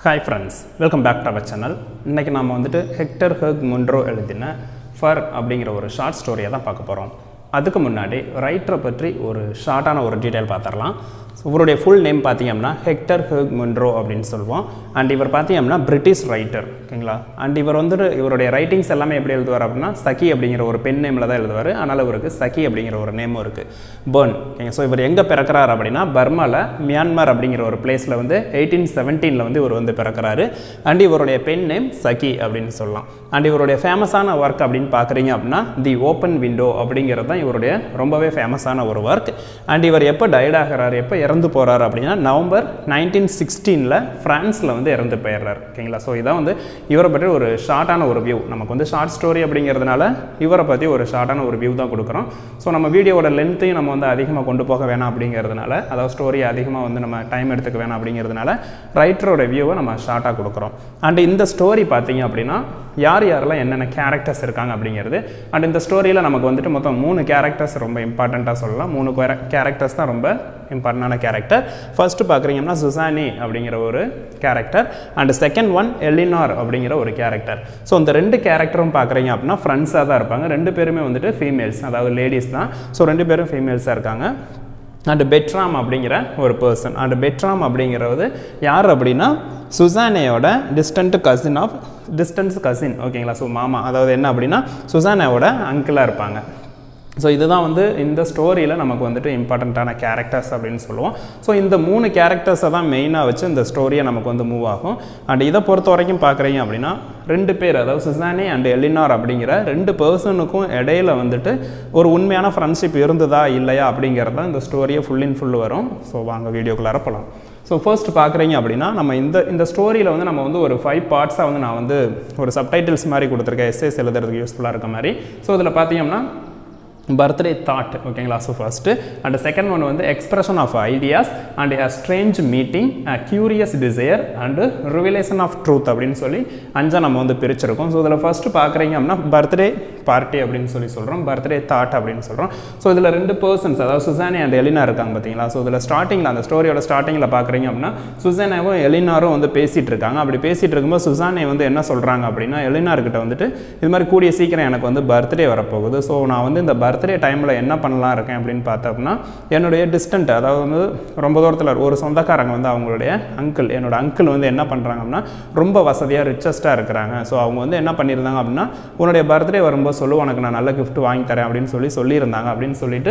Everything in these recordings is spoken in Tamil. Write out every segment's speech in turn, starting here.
hi friends welcome back to our channel இன்றைக்கி நாம் வந்துட்டு ஹெக்டர் ஹெக் முன்ரோ எழுதின ஃபர் அப்படிங்கிற ஒரு ஷார்ட் ஸ்டோரியை தான் பார்க்க போகிறோம் அதுக்கு முன்னாடி ரைட்டரை பற்றி ஒரு ஷார்ட்டான ஒரு டீட்டெயில் பார்த்துடலாம் இவருடைய ஃபுல் நேம் பார்த்தீங்கன்னா ஹெக்டர் ஹெக் முன்ரோ அப்படின்னு சொல்லுவோம் அண்ட் இவர் பார்த்தீங்கன்னா பிரிட்டிஷ் ரைட்டர் ஓகேங்களா அண்ட் இவர் வந்துட்டு இவருடைய ரைட்டிங்ஸ் எல்லாமே எப்படி எழுதுவார் அப்படின்னா சகி அப்படிங்கிற ஒரு பெண் நேமில் தான் எழுதுவார் அதனால் இவருக்கு சகி அப்படிங்கிற ஒரு நேமும் இருக்குது பேர்ன் ஓகேங்க ஸோ இவர் எங்கே பிறக்கிறார் அப்படின்னா பர்மாவில் மியான்மர் அப்படிங்கிற ஒரு பிளேஸில் வந்து எயிட்டீன் செவன்டீனில் வந்து இவர் வந்து பிறக்கிறாரு அண்ட் இவருடைய பெண் நேம் சகி அப்படின்னு சொல்லலாம் அண்ட் இவருடைய ஃபேமஸான ஒர்க் அப்படின்னு பார்க்குறீங்க அப்படின்னா தி ஓப்பன் விண்டோ அப்படிங்கிறது தான் இவருடைய ரொம்பவே ஃபேமஸான ஒரு ஒர்க் அண்ட் இவர் எப்போ டயர்ட் ஆகிறார் எப்போ இறந்து போகிறார் அப்படின்னா நவம்பர் நைன்டீன் சிக்ஸ்டீனில் ஃப்ரான்ஸில் வந்து இறந்து போயிடுறார் ஓகேங்களா ஸோ இதான் வந்து இவரை பற்றி ஒரு ஷார்ட்டான ஒரு வியூ நமக்கு வந்து ஷார்ட் ஸ்டோரி அப்படிங்கிறதுனால இவரை பற்றி ஒரு ஷார்ட்டான ஒரு வியூ தான் கொடுக்குறோம் ஸோ நம்ம வீடியோவோட லென்த்தையும் நம்ம வந்து அதிகமாக கொண்டு போக வேணாம் அப்படிங்கிறதுனால அதாவது ஸ்டோரி அதிகமாக வந்து நம்ம டைம் எடுத்துக்க வேணாம் அப்படிங்கிறதுனால ரைட்டரோட வியூவை நம்ம ஷார்ட்டாக கொடுக்குறோம் அண்ட் இந்த ஸ்டோரி பார்த்தீங்க அப்படின்னா யார் யாரெல்லாம் என்னென்ன கேரக்டர்ஸ் இருக்காங்க அப்படிங்கிறது அண்ட் இந்த ஸ்டோரியில் நமக்கு வந்துட்டு மொத்தம் மூணு கேரக்டர்ஸ் ரொம்ப இம்பார்ட்டண்ட்டாக சொல்லலாம் மூணு கேரக்டர்ஸ் தான் ரொம்ப இம்பார்ட்டண்டான கேரக்டர் ஃபர்ஸ்ட்டு பார்க்குறீங்கன்னா சுசானி அப்படிங்கிற ஒரு character and second one Eleanor அப்படிங்கிற ஒரு கேரக்டர் ஸோ இந்த ரெண்டு கேரக்டரும் பார்க்குறீங்க அப்படின்னா ஃப்ரெண்ட்ஸாக தான் இருப்பாங்க ரெண்டு பேருமே வந்துட்டு ஃபீமேல்ஸ் அதாவது லேடிஸ் தான் ஸோ ரெண்டு பேரும் ஃபீமேல்ஸாக இருக்காங்க அண்ட் பெட்ராம் அப்படிங்கிற ஒரு பர்சன் அண்ட் பெட்ராம் அப்படிங்கிறது யார் அப்படின்னா சுசானேயோட distant cousin of distance cousin ஓகேங்களா ஸோ மாமா அதாவது என்ன அப்படின்னா சுசானேயோட அங்கிளாக இருப்பாங்க ஸோ இதுதான் வந்து இந்த ஸ்டோரியில் நமக்கு வந்துட்டு இம்பார்ட்டண்ட்டான கேரக்டர்ஸ் அப்படின்னு சொல்லுவோம் ஸோ இந்த மூணு கேரக்டர்ஸை தான் மெயினாக வச்சு இந்த ஸ்டோரியை நமக்கு வந்து மூவ் ஆகும் அண்ட் இதை பொறுத்த வரைக்கும் பார்க்குறீங்க அப்படின்னா ரெண்டு பேர் அதாவது சுசானே அண்ட் எலினார் அப்படிங்கிற ரெண்டு பர்சனுக்கும் இடையில வந்துட்டு ஒரு உண்மையான ஃப்ரெண்ட்ஷிப் இருந்ததா இல்லையா அப்படிங்கிறது தான் இந்த ஸ்டோரியை ஃபுல் இன் ஃபுல் வரும் ஸோ வாங்க வீடியோக்குள்ளார போகலாம் ஸோ ஃபர்ஸ்ட் பார்க்குறீங்க அப்படின்னா நம்ம இந்த இந்த ஸ்டோரியில் வந்து நம்ம வந்து ஒரு ஃபைவ் பார்ட்ஸாக வந்து நான் வந்து ஒரு சப்டைட்டில்ஸ் மாதிரி கொடுத்துருக்கேன் எஸ்எஸ் எழுதுறதுக்கு யூஸ்ஃபுல்லாக இருக்க மாதிரி ஸோ இதில் பார்த்தீங்கன்னா பர்த்டே தாட் ஓகேங்களா so first and second one வந்து expression of ideas and a strange meeting a curious desire and revelation of truth அப்படின்னு சொல்லி அஞ்சா நம்ம வந்து பிரிச்சிருக்கோம் ஸோ இதில் ஃபஸ்ட்டு பார்க்குறீங்க அப்படின்னா பர்த்டே பார்ட்டி அப்படின்னு சொல்லி சொல்கிறோம் பர்த்டே தாட் அப்படின்னு சொல்கிறோம் ஸோ இதில் ரெண்டு பர்சன்ஸ் அதாவது சுசானி அண்ட் எலினா இருக்காங்க பார்த்தீங்களா ஸோ இதில் ஸ்டார்டிங்கில் அந்த ஸ்டோரியோட ஸ்டார்டிங்கில் பார்க்குறீங்க அப்படின்னா சுசானாவும் எலினாரும் வந்து பேசிகிட்டு இருக்காங்க அப்படி பேசிகிட்டு இருக்கும்போது சுசானே வந்து என்ன சொல்கிறாங்க அப்படின்னா எலினார்கிட்ட வந்துட்டு இது மாதிரி கூடிய சீக்கிரம் எனக்கு வந்து பர்த்டே வரப்போகுது ஸோ நான் வந்து இந்த பர்த்டே டைமில் என்ன பண்ணலாம் இருக்கேன் அப்படின்னு பார்த்தோம்னா என்னுடைய டிஸ்டன்ட் அதாவது வந்து ரொம்ப தூரத்தில் ஒரு சொந்தக்காரங்க வந்து அவங்களுடைய அங்கிள் என்னோட அங்கிள் வந்து என்ன பண்ணுறாங்க அப்படின்னா ரொம்ப வசதியாக ரிச்சஸ்ட்டாக இருக்கிறாங்க ஸோ அவங்க வந்து என்ன பண்ணியிருந்தாங்க அப்படின்னா உன்னுடைய பர்த்டே வரும்போது சொல்லு உனக்கு நான் நல்ல கிஃப்ட் வாங்கி தரேன் அப்படின்னு சொல்லி சொல்லியிருந்தாங்க அப்படின்னு சொல்லிட்டு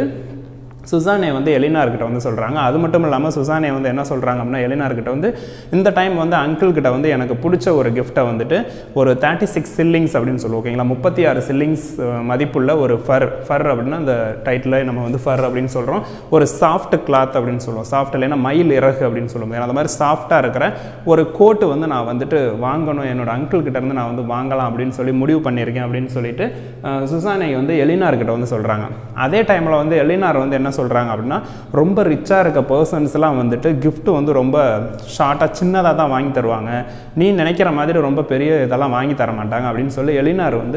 சுசானே வந்து எலினார்கிட்ட வந்து சொல்கிறாங்க அது மட்டும் இல்லாமல் சுசானே வந்து என்ன சொல்கிறாங்க அப்படின்னா எலினார்கிட்ட வந்து இந்த டைம் வந்து அங்கிள் கிட்ட வந்து எனக்கு பிடிச்ச ஒரு கிஃப்ட்டை வந்துட்டு ஒரு தேர்ட்டி சிக்ஸ் சில்லிங்ஸ் அப்படின்னு சொல்லுவோம் ஓகேங்களா முப்பத்தி ஆறு சில்லிங்ஸ் மதிப்புள்ள ஒரு ஃபர் ஃபர் அப்படின்னா அந்த டைட்டில் நம்ம வந்து ஃபர் அப்படின்னு சொல்கிறோம் ஒரு சாஃப்ட் கிளாத் அப்படின்னு சொல்லுவோம் சாஃப்ட் இல்லைன்னா மயில் இறகு அப்படின்னு சொல்லுவோம் ஏன்னா அந்த மாதிரி சாஃப்டாக இருக்கிற ஒரு கோட்டு வந்து நான் வந்துட்டு வாங்கணும் என்னோட அங்கிள் கிட்ட இருந்து நான் வந்து வாங்கலாம் அப்படின்னு சொல்லி முடிவு பண்ணியிருக்கேன் அப்படின்னு சொல்லிட்டு சுசானை வந்து எலினார்கிட்ட வந்து சொல்கிறாங்க அதே டைமில் வந்து எலினார் வந்து என்ன சொல்கிறாங்க அப்படின்னா ரொம்ப ரிச்சாக இருக்க பர்சன்ஸ்லாம் வந்துட்டு கிஃப்ட் வந்து ரொம்ப ஷார்ட்டாக சின்னதாக தான் வாங்கி தருவாங்க நீ நினைக்கிற மாதிரி ரொம்ப பெரிய இதெல்லாம் வாங்கி தர மாட்டாங்க அப்படின்னு சொல்லி எலினார் வந்து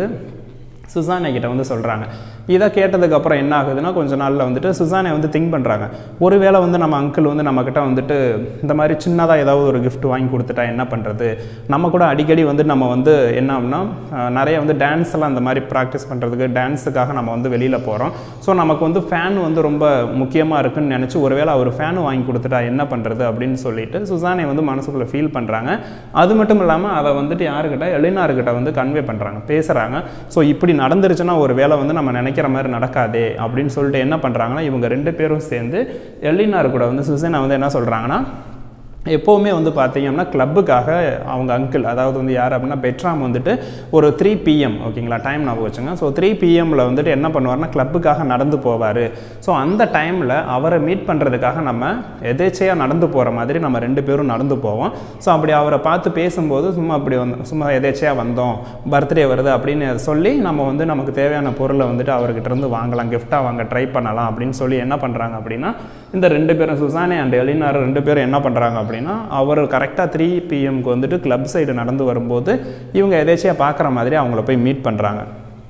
சுசானை கிட்ட வந்து சொல்கிறாங்க இதை கேட்டதுக்கப்புறம் என்ன ஆகுதுன்னா கொஞ்ச நாளில் வந்துட்டு சுசானை வந்து திங்க் பண்ணுறாங்க ஒருவேளை வந்து நம்ம அங்கிள் வந்து நம்மக்கிட்ட வந்துட்டு இந்த மாதிரி சின்னதாக ஏதாவது ஒரு கிஃப்ட் வாங்கி கொடுத்துட்டா என்ன பண்ணுறது நம்ம கூட அடிக்கடி வந்து நம்ம வந்து என்ன அப்படின்னா நிறைய வந்து டான்ஸ் எல்லாம் அந்த மாதிரி ப்ராக்டிஸ் பண்ணுறதுக்கு டான்ஸுக்காக நம்ம வந்து வெளியில் போகிறோம் ஸோ நமக்கு வந்து ஃபேன் வந்து ரொம்ப முக்கியமாக இருக்குன்னு நினச்சி ஒருவேளை அவர் ஃபேன் வாங்கி கொடுத்துட்டா என்ன பண்ணுறது அப்படின்னு சொல்லிட்டு சுசானை வந்து மனசுக்குள்ளே ஃபீல் பண்ணுறாங்க அது மட்டும் இல்லாமல் அதை வந்துட்டு யாருக்கிட்ட எலினார்கிட்ட வந்து கன்வே பண்ணுறாங்க பேசுகிறாங்க ஸோ இப்படி நடந்துருச்சுன்னா ஒரு வேளை வந்து நம்ம நினைக்கிற மாதிரி நடக்காதே அப்படின்னு சொல்லிட்டு என்ன பண்ணுறாங்கன்னா இவங்க ரெண்டு பேரும் சேர்ந்து எல்லினார் கூட வந்து சுசேனா வந்து என்ன சொல்கிறாங்கன்னா எப்போவுமே வந்து பார்த்தீங்கன்னா கிளப்புக்காக அவங்க அங்கிள் அதாவது வந்து யார் அப்படின்னா பெட்ராம் வந்துட்டு ஒரு த்ரீ பிஎம் ஓகேங்களா டைம் ஞாபகம் வச்சுங்க ஸோ த்ரீ பிஎம்மில் வந்துட்டு என்ன பண்ணுவார்னா கிளப்புக்காக நடந்து போவார் ஸோ அந்த டைமில் அவரை மீட் பண்ணுறதுக்காக நம்ம எதேச்சையாக நடந்து போகிற மாதிரி நம்ம ரெண்டு பேரும் நடந்து போவோம் ஸோ அப்படி அவரை பார்த்து பேசும்போது சும்மா அப்படி வந்து சும்மா எதேச்சையாக வந்தோம் பர்த்டே வருது அப்படின்னு சொல்லி நம்ம வந்து நமக்கு தேவையான பொருளை வந்துட்டு அவர்கிட்ட இருந்து வாங்கலாம் கிஃப்டாக வாங்க ட்ரை பண்ணலாம் அப்படின்னு சொல்லி என்ன பண்ணுறாங்க அப்படின்னா இந்த ரெண்டு பேரும் சுசானே அண்ட் எலினார் ரெண்டு பேரும் என்ன பண்ணுறாங்க அப்படின்னா அவர் கரெக்டாக த்ரீ பிஎம்க்கு வந்துட்டு கிளப் சைடு நடந்து வரும்போது இவங்க எதேச்சியாக பார்க்குற மாதிரி அவங்கள போய் மீட் பண்ணுறாங்க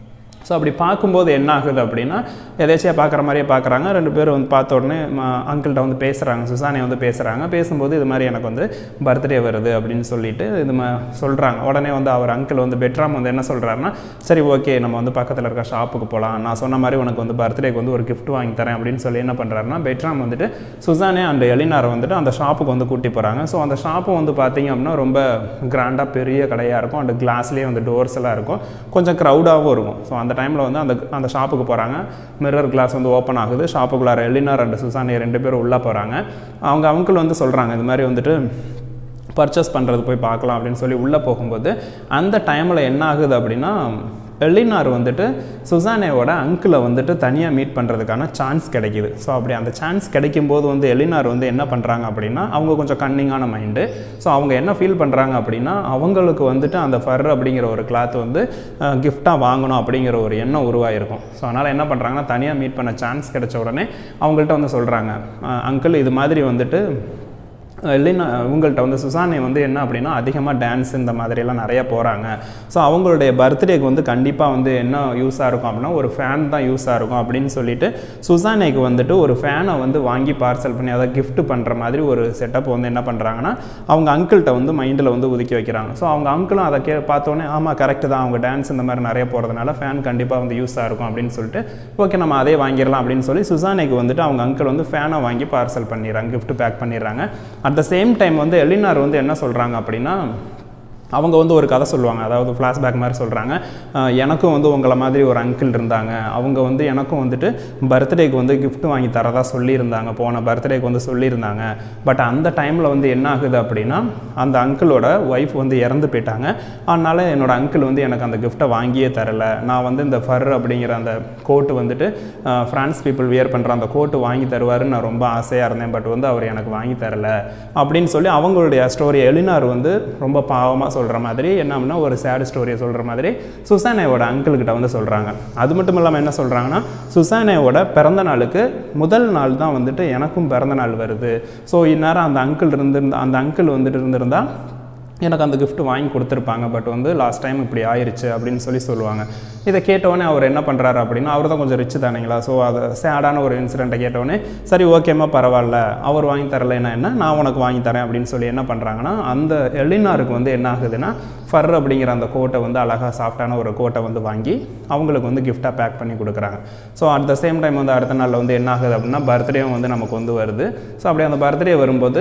ஸோ அப்படி பார்க்கும்போது என்ன ஆகுது அப்படின்னா எதேச்சியாக பார்க்குற மாதிரியே பார்க்குறாங்க ரெண்டு பேரும் வந்து பார்த்த உடனே அங்கிள்கிட்ட வந்து பேசுகிறாங்க சுசானே வந்து பேசுகிறாங்க பேசும்போது இது மாதிரி எனக்கு வந்து பர்த்டே வருது அப்படின்னு சொல்லிட்டு இது மா சொல்கிறாங்க உடனே வந்து அவர் அங்கிள் வந்து பெட்ராம் வந்து என்ன சொல்கிறாருன்னா சரி ஓகே நம்ம வந்து பக்கத்தில் இருக்க ஷாப்புக்கு போகலாம் நான் சொன்ன மாதிரி உனக்கு வந்து பர்த்டேக்கு வந்து ஒரு gift வாங்கி தரேன் அப்படின்னு சொல்லி என்ன பண்ணுறாருன்னா பெட்ராம் வந்துட்டு சுசானே அண்ட் எலினாரை வந்துட்டு அந்த ஷாப்புக்கு வந்து கூட்டி போகிறாங்க ஸோ அந்த ஷாப்பு வந்து பார்த்தீங்க அப்படின்னா ரொம்ப கிராண்டாக பெரிய கடையாக இருக்கும் அண்ட் கிளாஸ்லேயே வந்து டோர்ஸ் எல்லாம் இருக்கும் கொஞ்சம் க்ரௌடாகவும் இருக்கும் ஸோ அந்த டைமில் வந்து அந்த அந்த ஷாப்புக்கு போகிறாங்க மிரர் கிளாஸ் வந்து ஓப்பன் ஆகுது ஷாப்புக்குள்ளார எலினார் அண்ட் சுசானி ரெண்டு பேரும் உள்ளே போகிறாங்க அவங்க அங்கிள் வந்து சொல்கிறாங்க இது மாதிரி வந்துட்டு பர்ச்சேஸ் பண்ணுறது போய் பார்க்கலாம் அப்படின்னு சொல்லி உள்ளே போகும்போது அந்த டைமில் என்ன ஆகுது அப்படின்னா எலினார் வந்துட்டு சுசானேவோட அங்கிளை வந்துட்டு தனியாக மீட் பண்ணுறதுக்கான சான்ஸ் கிடைக்கிது ஸோ அப்படி அந்த சான்ஸ் கிடைக்கும்போது வந்து எலினார் வந்து என்ன பண்ணுறாங்க அப்படின்னா அவங்க கொஞ்சம் கன்னிங்கான மைண்டு ஸோ அவங்க என்ன ஃபீல் பண்ணுறாங்க அப்படின்னா அவங்களுக்கு வந்துட்டு அந்த ஃபர் அப்படிங்கிற ஒரு கிளாத் வந்து கிஃப்டாக வாங்கணும் அப்படிங்கிற ஒரு எண்ணம் உருவாயிருக்கும் ஸோ அதனால் என்ன பண்ணுறாங்கன்னா தனியாக மீட் பண்ண சான்ஸ் கிடைச்ச உடனே அவங்கள்ட்ட வந்து சொல்கிறாங்க அங்கிள் இது மாதிரி வந்துட்டு இல்லைன்னா இவங்கள்ட்ட வந்து சுசானே வந்து என்ன அப்படின்னா அதிகமாக டான்ஸ் இந்த மாதிரியெல்லாம் நிறைய போகிறாங்க ஸோ அவங்களுடைய பர்த்டேக்கு வந்து கண்டிப்பாக வந்து என்ன யூஸாக இருக்கும் அப்படின்னா ஒரு ஃபேன் தான் யூஸாக இருக்கும் அப்படின்னு சொல்லிட்டு சுசானேக்கு வந்துட்டு ஒரு ஃபேனை வந்து வாங்கி பார்சல் பண்ணி அதை gift பண்ணுற மாதிரி ஒரு செட்டப் வந்து என்ன பண்ணுறாங்கன்னா அவங்க அங்கிள்கிட்ட வந்து மைண்டில் வந்து ஒதுக்கி வைக்கிறாங்க ஸோ அவங்க அங்கிளும் அதை கே பார்த்தோன்னே ஆமாம் கரெக்டு தான் அவங்க டான்ஸ் இந்த மாதிரி நிறைய போகிறதுனால ஃபேன் கண்டிப்பாக வந்து யூஸாக இருக்கும் அப்படின்னு சொல்லிட்டு ஓகே நம்ம அதே வாங்கிடலாம் அப்படின்னு சொல்லி சுசானேக்கு வந்துட்டு அவங்க அங்கிள் வந்து ஃபேனை வாங்கி பார்சல் பண்ணிடுறாங்க gift பேக் பண்ணிடுறாங்க அட் த சேம் டைம் வந்து எலினார் வந்து என்ன சொல்கிறாங்க அப்படின்னா அவங்க வந்து ஒரு கதை சொல்லுவாங்க அதாவது ஃப்ளாஷ்பேக் மாதிரி சொல்கிறாங்க எனக்கும் வந்து உங்களை மாதிரி ஒரு அங்கிள் இருந்தாங்க அவங்க வந்து எனக்கும் வந்துட்டு பர்த்டேக்கு வந்து gift வாங்கி தரதா சொல்லியிருந்தாங்க போன பர்த்டேக்கு வந்து சொல்லியிருந்தாங்க பட் அந்த டைமில் வந்து என்ன ஆகுது அப்படின்னா அந்த அங்கிளோட ஒய்ஃப் வந்து இறந்து போயிட்டாங்க அதனால் என்னோட அங்கிள் வந்து எனக்கு அந்த கிஃப்ட்டை வாங்கியே தரல நான் வந்து இந்த ஃபர் அப்படிங்கிற அந்த கோட்டு வந்துட்டு ஃப்ரான்ஸ் பீப்புள் வியர் பண்ணுற அந்த கோட்டு வாங்கி தருவாருன்னு நான் ரொம்ப ஆசையாக இருந்தேன் பட் வந்து அவர் எனக்கு வாங்கி தரல அப்படின்னு சொல்லி அவங்களுடைய ஸ்டோரி எலினார் வந்து ரொம்ப பாவமாக சொல்கிற மாதிரி என்ன அப்படின்னா ஒரு சேட் ஸ்டோரியை சொல்கிற மாதிரி சுசானேவோட அங்கிள்கிட்ட வந்து சொல்கிறாங்க அது மட்டும் இல்லாமல் என்ன சொல்கிறாங்கன்னா சுசானேவோட பிறந்த நாளுக்கு முதல் நாள் தான் வந்துட்டு எனக்கும் பிறந்த நாள் வருது ஸோ இந்நேரம் அந்த அங்கிள் இருந்திருந்தா அந்த அங்கிள் வந்துட்டு இருந்திருந்தா எனக்கு அந்த gift வாங்கி கொடுத்துருப்பாங்க பட் வந்து லாஸ்ட் டைம் இப்படி ஆயிருச்சு அப்படின்னு சொல்லி சொல்லுவாங்க இதை கேட்டவுடனே அவர் என்ன பண்ணுறாரு அப்படின்னா அவர் தான் கொஞ்சம் ரிச்சு தானேங்களா ஸோ அது சேடான ஒரு இன்சிடெண்ட்டை கேட்டவுடனே சரி ஓகேம்மா பரவாயில்ல அவர் வாங்கி தரலைன்னா என்ன நான் உனக்கு வாங்கி தரேன் அப்படின்னு சொல்லி என்ன பண்ணுறாங்கன்னா அந்த எலினாருக்கு வந்து என்ன ஆகுதுன்னா ஃபர் அப்படிங்கிற அந்த கோட்டை வந்து அழகாக சாஃப்டான ஒரு கோட்டை வந்து வாங்கி அவங்களுக்கு வந்து கிஃப்டாக பேக் பண்ணி கொடுக்குறாங்க so at the same time வந்து அடுத்த நாளில் வந்து என்ன ஆகுது அப்படின்னா பர்த்டேவும் வந்து நமக்கு வந்து வருது ஸோ அப்படியே அந்த பர்த்டே வரும்போது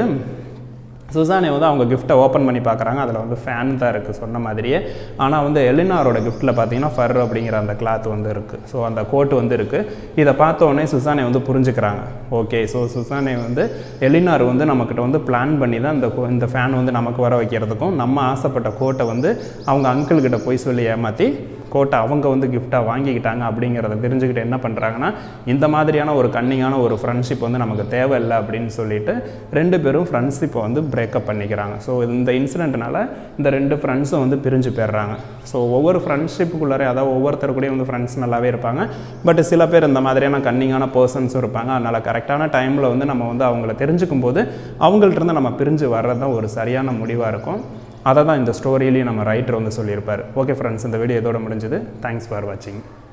சுசானே வந்து அவங்க கிஃப்ட்டை ஓப்பன் பண்ணி பார்க்குறாங்க அதில் வந்து ஃபேன் தான் இருக்குது சொன்ன மாதிரியே ஆனால் வந்து எலினாரோட கிஃப்ட்டில் பார்த்தீங்கன்னா ஃபர் அப்படிங்கிற அந்த கிளாத் வந்து இருக்குது ஸோ அந்த கோட்டு வந்து இருக்குது இதை பார்த்த உடனே சுசானே வந்து புரிஞ்சுக்கிறாங்க ஓகே ஸோ சுசானே வந்து எலினார் வந்து நம்மக்கிட்ட வந்து பிளான் பண்ணி தான் இந்த கோ- இந்த ஃபேன் வந்து நமக்கு வர வைக்கிறதுக்கும் நம்ம ஆசைப்பட்ட கோட்டை வந்து அவங்க uncle கிட்ட போய் சொல்லி ஏமாற்றி கோட்டை அவங்க வந்து கிஃப்டாக வாங்கிக்கிட்டாங்க அப்படிங்கிறத தெரிஞ்சுக்கிட்டு என்ன பண்ணுறாங்கன்னா இந்த மாதிரியான ஒரு கன்னிங்கான ஒரு ஃப்ரெண்ட்ஷிப் வந்து நமக்கு தேவையில்லை அப்படின்னு சொல்லிட்டு ரெண்டு பேரும் ஃப்ரெண்ட்ஷிப்பை வந்து பிரேக்கப் பண்ணிக்கிறாங்க ஸோ இந்த இன்சிடென்ட்னால இந்த ரெண்டு ஃப்ரெண்ட்ஸும் வந்து பிரிஞ்சு போயிடுறாங்க ஸோ ஒவ்வொரு ஃப்ரெண்ட்ஷிப்புக்குள்ளாரே அதாவது ஒவ்வொருத்தர் கூடயும் வந்து ஃப்ரெண்ட்ஸ் நல்லாவே இருப்பாங்க பட் சில பேர் இந்த மாதிரியான கன்னிங்கான பர்சன்ஸும் இருப்பாங்க அதனால் கரெக்டான டைமில் வந்து நம்ம வந்து அவங்கள தெரிஞ்சுக்கும் போது அவங்கள்ட்ட இருந்து நம்ம பிரிஞ்சு வர்றது தான் ஒரு சரியான முடிவாக இருக்கும் அதை தான் இந்த ஸ்டோரியிலையும் நம்ம ரைட்டர் வந்து சொல்லியிருப்பார் ஓகே ஃப்ரெண்ட்ஸ் இந்த வீடியோ இதோட முடிஞ்சது தேங்க்ஸ் ஃபார் வாட்சிங்